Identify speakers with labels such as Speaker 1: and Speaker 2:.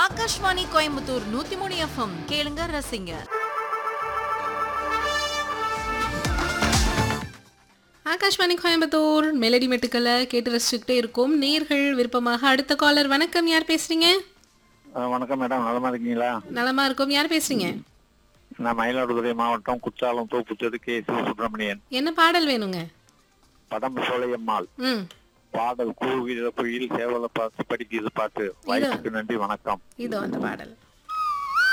Speaker 1: ஆகாஷ்வாணி கோயம்புத்தூர் நூத்தி மூணு எஃப்எம் கேளுங்க ரசிங்க
Speaker 2: ஆகாஷ்வாணி கோயம்புத்தூர் மெலடி மெட்டுக்களை கேட்டு ரசிச்சுக்கிட்டே இருக்கோம் நேர்கள் விருப்பமாக அடுத்த காலர் வணக்கம் யார் பேசுறீங்க
Speaker 3: ஆ, வணக்கம் மேடம் நலமா இருக்கீங்களா
Speaker 2: நலமா இருக்கோம் யார் பேசுறீங்க
Speaker 3: நான் மயிலாடுதுறை மாவட்டம் குற்றாலம் தோப்புச்சது கே சிவசுப்பிரமணியன்
Speaker 2: என்ன பாடல் வேணுங்க
Speaker 3: படம் சோலையம்மாள்
Speaker 2: ம்
Speaker 3: பாடல் கூறுகிற புயல் சேவலை பார்த்து படிக்கிறது பாட்டு வாய்ப்புக்கு நன்றி வணக்கம்
Speaker 2: இதோ அந்த பாடல்